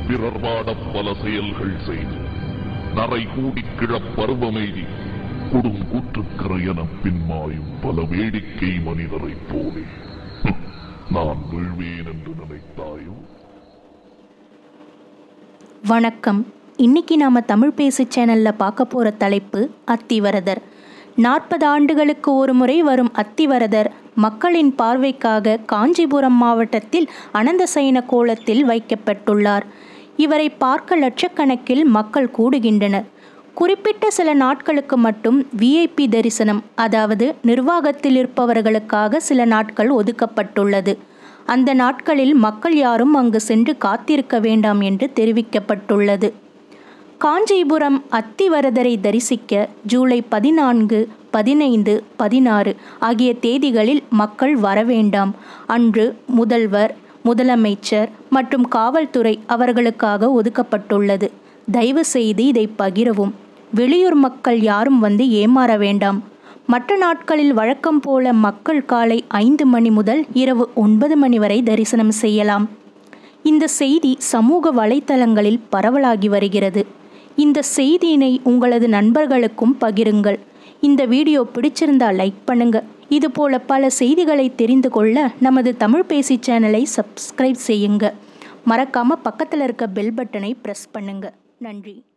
பிறர் வாடப் பல செயல்கள் செய்து நரை கூடி கிழப் பருவமெய்தி கொடுங்கூற்றுக்கரை எனப் பின்மாயும் பல வேடிக்கை மனிதரைப் போலே ஹம், நான் வீழ்வேன் என்று நினைத்தாயோ வணக்கம் இன்னைக்கு நாம தமிழ் பேசு சேனல்ல பார்க்க போற தலைப்பு அத்திவரதர் நாற்பது ஆண்டுகளுக்கு ஒரு முறை வரும் அத்திவரதர் மக்களின் பார்வைக்காக காஞ்சிபுரம் மாவட்டத்தில் அனந்தசயன கோலத்தில் வைக்கப்பட்டுள்ளார் இவரை பார்க்க லட்சக்கணக்கில் மக்கள் கூடுகின்றனர் குறிப்பிட்ட சில நாட்களுக்கு மட்டும் விஐபி தரிசனம் அதாவது நிர்வாகத்தில் இருப்பவர்களுக்காக சில நாட்கள் ஒதுக்கப்பட்டுள்ளது அந்த நாட்களில் மக்கள் யாரும் அங்கு சென்று காத்திருக்க வேண்டாம் என்று தெரிவிக்கப்பட்டுள்ளது காஞ்சிபுரம் அத்திவரதரை தரிசிக்க ஜூலை பதினான்கு பதினைந்து பதினாறு ஆகிய தேதிகளில் மக்கள் வர வேண்டாம் அன்று முதல்வர் முதலமைச்சர் மற்றும் காவல்துறை அவர்களுக்காக ஒதுக்கப்பட்டுள்ளது தயவு செய்து இதை பகிரவும் வெளியூர் மக்கள் யாரும் வந்து ஏமாற வேண்டாம் மற்ற நாட்களில் வழக்கம் போல மக்கள் காலை ஐந்து மணி முதல் இரவு ஒன்பது மணி வரை தரிசனம் செய்யலாம் இந்த செய்தி சமூக வலைத்தளங்களில் பரவலாகி வருகிறது இந்த செய்தியினை உங்களது நண்பர்களுக்கும் பகிருங்கள் இந்த வீடியோ பிடிச்சிருந்தா லைக் பண்ணுங்க இது போல பல செய்திகளை தெரிந்து கொள்ள நமது தமிழ் பேசி சேனலை சப்ஸ்கிரைப் செய்யுங்க மறக்காம பக்கத்தில் இருக்க பெல் பட்டனை ப்ரெஸ் பண்ணுங்க நன்றி